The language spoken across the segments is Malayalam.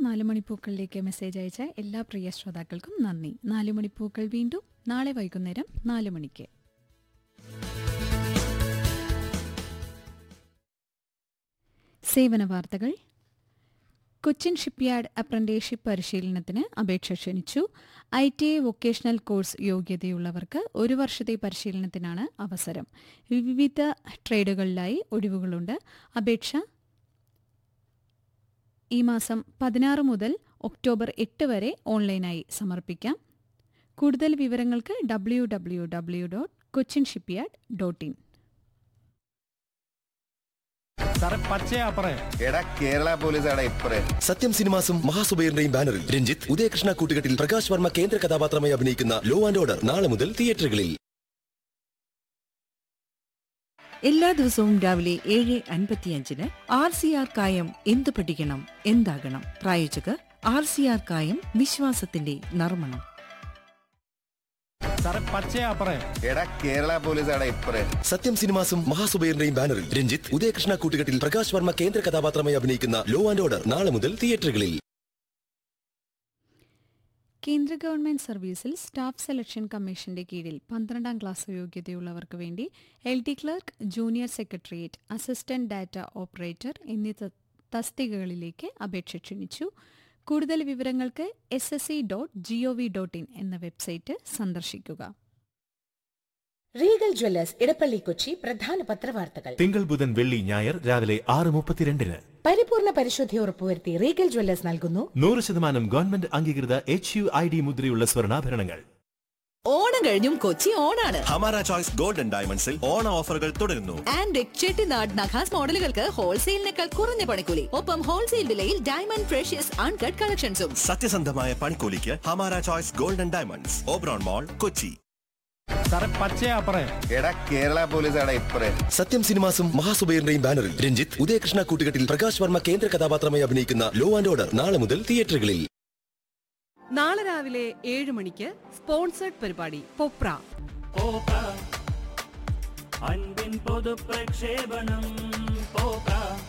നാല് മണിപ്പൂക്കളിലേക്ക് മെസ്സേജ് അയച്ച എല്ലാ പ്രിയ ശ്രോതാക്കൾക്കും നന്ദി നാല് മണിപ്പൂക്കൾ വീണ്ടും നാളെ വൈകുന്നേരം നാല് മണിക്ക് സേവന വാർത്തകൾ കൊച്ചിൻ ഷിപ്പ്യാർഡ് അപ്രന്റീസ്ഷിപ്പ് പരിശീലനത്തിന് അപേക്ഷ ക്ഷണിച്ചു I T I vocational course യോഗ്യതയുള്ളവർക്ക് ഒരു വർഷത്തെ പരിശീലനത്തിനാണ് അവസരം വിവിധ ട്രേഡുകളിലായി ഒഴിവുകളുണ്ട് അപേക്ഷ ഈ മാസം പതിനാറ് മുതൽ ഒക്ടോബർ എട്ട് വരെ ഓൺലൈനായി സമർപ്പിക്കാം കൂടുതൽ വിവരങ്ങൾക്ക് W W W dot Cochin shipyard dot in സാറേ പച്ചയാ പറയ എടാ കേരള പോലീസ് ആടാ ഇപ്പറേ സത്യം സിനിമാസും മഹാസുബൈറിന്റെയും ബാനറിൽ രഞ്ജിത്ത് ഉദയകൃഷ്ണ കൂട്ടുകെട്ടിൽ പ്രകാശ് വർമ്മ കേന്ദ്ര കഥാപാത്രമായി അഭിനയിക്കുന്ന ലോ ആൻഡ് ഓർഡർ നാളെ മുതൽ തിയേറ്ററുകളിൽ എല്ലാ ദിവസവും രാവിലെ ഏഴ് അൻപത്തിയഞ്ചിന് ആർ സി ആർ കായം എന്ത് പഠിക്കണം എന്താകണം പ്രായോജകർ ആർ സി ആർ കായം വിശ്വാസത്തിന്റെ നർമ്മണം സാറേ പച്ചയാ പറയ എടാ കേരള പോലീസ് ആടാ ഇപ്പറേ സത്യം സിനിമാസും മഹാസുബൈറിന്റെയും ബാനറിൽ രഞ്ജിത്ത് ഉദയകൃഷ്ണ കൂട്ടുകെട്ടിൽ പ്രകാശ് വർമ്മ കേന്ദ്ര കഥാപാത്രമായി അഭിനയിക്കുന്ന ലോ ആൻഡ് ഓർഡർ നാളെ മുതൽ തിയേറ്ററുകളിൽ കേന്ദ്ര ഗവൺമെന്റ് സർവീസിൽ സ്റ്റാഫ് സെലക്ഷൻ കമ്മീഷന്റെ കീഴിൽ പന്ത്രണ്ടാം ക്ലാസ് യോഗ്യതയുള്ളവർക്ക് വേണ്ടി L D clerk junior secretariat assistant data operator എന്നീ ത- തസ്തികകളിലേക്ക് അപേക്ഷ ക്ഷണിച്ചു കൂടുതൽ വിവരങ്ങൾക്ക് S S C dot G O V dot in എന്ന വെബ്സൈറ്റ് സന്ദർശിക്കുക റീഗൽ ജ്വല്ലേഴ്സ് ഇടപ്പള്ളി കൊച്ചി പ്രധാന പത്രവാർത്തകൾ തിങ്കൾ ബുധൻ വെള്ളി ഞായർ രാവിലെ ആറ് മുപ്പത്തിരണ്ടിന് പരിപൂർണ പരിശുദ്ധി ഉറപ്പുവരുത്തി റീഗൽ ജ്വല്ലേഴ്സ് നൽകുന്നു നൂറ് ശതമാനം ഗവൺമെന്റ് അംഗീകൃത എച്ച് യു ഐ ഡി മുദ്രയുള്ള സ്വർണ്ണാഭരണങ്ങൾ ഓണം കഴിഞ്ഞും കൊച്ചി ഓണാണ് ഹമാര ചോയ്സ് ഗോൾഡൻ ഡയമണ്ട്സിൽ ഓണ ഓഫറുകൾ തുടരുന്നു ആൻഡ് ചെട്ടിനാട് നഖാസ് മോഡലുകൾക്ക് ഹോൾസെയിലിനേക്കാൾ കുറഞ്ഞ പണിക്കൂലി ഒപ്പം ഹോൾസെയിൽ വിലയിൽ ഡയമണ്ട് ഫ്രഷ്യസ് അൺകട്ട് കളക്ഷൻസും സത്യസന്ധമായ പണിക്കൂലിക്ക് Hamara choice golden diamonds Oberon mall Kochi സാറേ പച്ചയാ പറയ എടാ കേരള പോലീസ് ആടാ ഇപ്പറേ സത്യം സിനിമാസും മഹാസുബൈറിന്റെയും ബാനറിൽ രഞ്ജിത്ത് ഉദയകൃഷ്ണ കൂട്ടുകെട്ടിൽ പ്രകാശ് വർമ്മ കേന്ദ്ര കഥാപാത്രമായി അഭിനയിക്കുന്ന ലോ ആൻഡ് ഓർഡർ നാളെ മുതൽ തിയേറ്ററുകളിൽ നാളെ രാവിലെ ഏഴ് മണിക്ക് സ്പോൺസേഡ് പരിപാടി പൊപ്ര അൻപിൻ പൊതു പ്രക്ഷേപണം പോക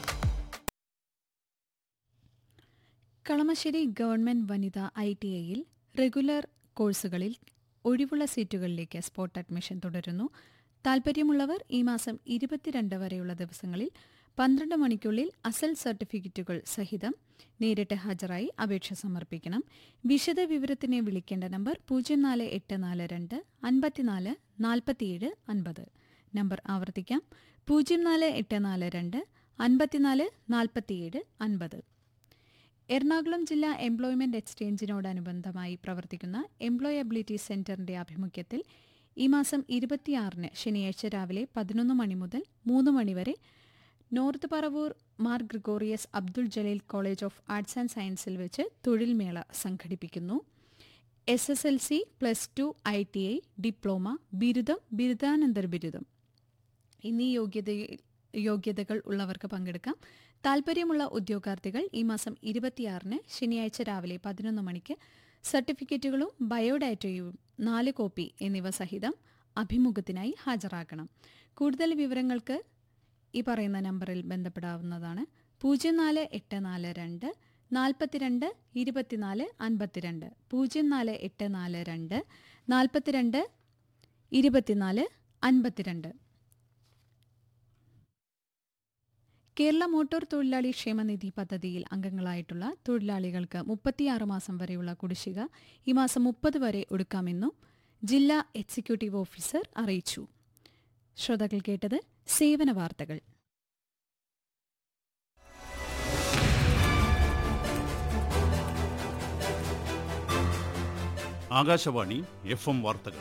കളമശ്ശേരി ഗവൺമെന്റ് വനിതാ ഐ ടി ഐയിൽ റെഗുലർ കോഴ്സുകളിൽ ഒഴിവുള്ള സീറ്റുകളിലേക്ക് സ്പോട്ട് അഡ്മിഷൻ തുടരുന്നു താൽപ്പര്യമുള്ളവർ ഈ മാസം ഇരുപത്തിരണ്ട് വരെയുള്ള ദിവസങ്ങളിൽ പന്ത്രണ്ട് മണിക്കുള്ളിൽ അസൽ സർട്ടിഫിക്കറ്റുകൾ സഹിതം നേരിട്ട് ഹാജരായി അപേക്ഷ സമർപ്പിക്കണം വിശദ വിവരത്തിന് വിളിക്കേണ്ട നമ്പർ പൂജ്യം നാല് എട്ട് നാല് രണ്ട് അൻപത്തിനാല് നാൽപ്പത്തിയേഴ് അൻപത് നമ്പർ ആവർത്തിക്കാം പൂജ്യം നാല് എട്ട് നാല് രണ്ട് അൻപത്തിനാല് നാൽപ്പത്തിയേഴ് അൻപത് എറണാകുളം ജില്ലാ എംപ്ലോയ്മെന്റ് എക്സ്ചേഞ്ചിനോടനുബന്ധമായി പ്രവർത്തിക്കുന്ന എംപ്ലോയബിലിറ്റി സെന്ററിന്റെ ആഭിമുഖ്യത്തിൽ ഈ മാസം ഇരുപത്തിയാറിന് ശനിയാഴ്ച രാവിലെ പതിനൊന്ന് മണി മുതൽ മൂന്ന് മണിവരെ north Paravur Mar Gregorios Abdul Jaleel college of arts and സയൻസിൽ വെച്ച് തൊഴിൽ മേള സംഘടിപ്പിക്കുന്നു S S L C plus two I T I diploma ബിരുദം ബിരുദാനന്തര ബിരുദം എന്നീ യോഗ്യത യോഗ്യതകൾ ഉള്ളവർക്ക് പങ്കെടുക്കാം താൽപ്പര്യമുള്ള ഉദ്യോഗാർത്ഥികൾ ഈ മാസം ഇരുപത്തിയാറിന് ശനിയാഴ്ച രാവിലെ പതിനൊന്ന് മണിക്ക് സർട്ടിഫിക്കറ്റുകളും ബയോഡാറ്റയും നാല് കോപ്പി എന്നിവ സഹിതം അഭിമുഖത്തിനായി ഹാജരാക്കണം കൂടുതൽ വിവരങ്ങൾക്ക് ഈ പറയുന്ന നമ്പറിൽ ബന്ധപ്പെടാവുന്നതാണ് പൂജ്യം നാല് എട്ട് നാല് രണ്ട് നാൽപ്പത്തിരണ്ട് ഇരുപത്തിനാല് അൻപത്തിരണ്ട് പൂജ്യം നാല് എട്ട് നാല് രണ്ട് നാൽപ്പത്തിരണ്ട് ഇരുപത്തിനാല് അൻപത്തിരണ്ട് കേരള മോട്ടോർ തൊഴിലാളി ക്ഷേമനിധി പദ്ധതിയിൽ അംഗങ്ങളായിട്ടുള്ള തൊഴിലാളികൾക്ക് മുപ്പത്തിയാറ് മാസം വരെയുള്ള കുടിശ്ശിക ഈ മാസം മുപ്പത് വരെ ഒടുക്കാമെന്നും ജില്ലാ എക്സിക്യൂട്ടീവ് ഓഫീസർ അറിയിച്ചു ശ്രോതാക്കൾ കേട്ടത് സേവന വാർത്തകൾ ആകാശവാണി എഫ് എം വാർത്തകൾ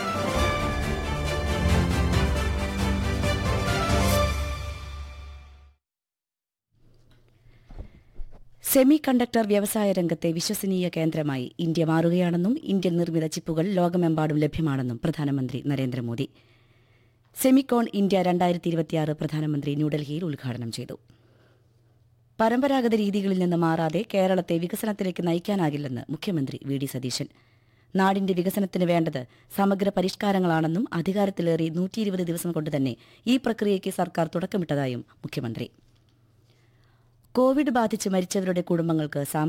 സെമി കണ്ടക്ടർ വ്യവസായ രംഗത്തെ വിശ്വസനീയ കേന്ദ്രമായി ഇന്ത്യ മാറുകയാണെന്നും ഇന്ത്യൻ നിർമ്മിത ചിപ്പുകൾ ലോകമെമ്പാടും ലഭ്യമാണെന്നും പ്രധാനമന്ത്രി നരേന്ദ്രമോദി സെമിക്കോൺ ഇന്ത്യ രണ്ടായിരത്തി ഇരുപത്തിയാറ് പ്രധാനമന്ത്രി ന്യൂഡൽഹിയിൽ ഉദ്ഘാടനം ചെയ്തു പരമ്പരാഗത രീതികളിൽ നിന്ന് മാറാതെ കേരളത്തെ വികസനത്തിലേക്ക് നയിക്കാനാകില്ലെന്ന് മുഖ്യമന്ത്രി വി ഡി സതീശൻ നാടിന്റെ വികസനത്തിന് വേണ്ടത് സമഗ്ര പരിഷ്കാരങ്ങളാണെന്നും അധികാരത്തിലേറി നൂറ്റി ഇരുപത് ദിവസം കൊണ്ട് തന്നെ ഈ പ്രക്രിയയ്ക്ക് സർക്കാർ തുടക്കമിട്ടതായും മുഖ്യമന്ത്രി കോവിഡ് ബാധിച്ച് മരിച്ചവരുടെ കുടുംബങ്ങൾക്ക് സാമ്പത്തിക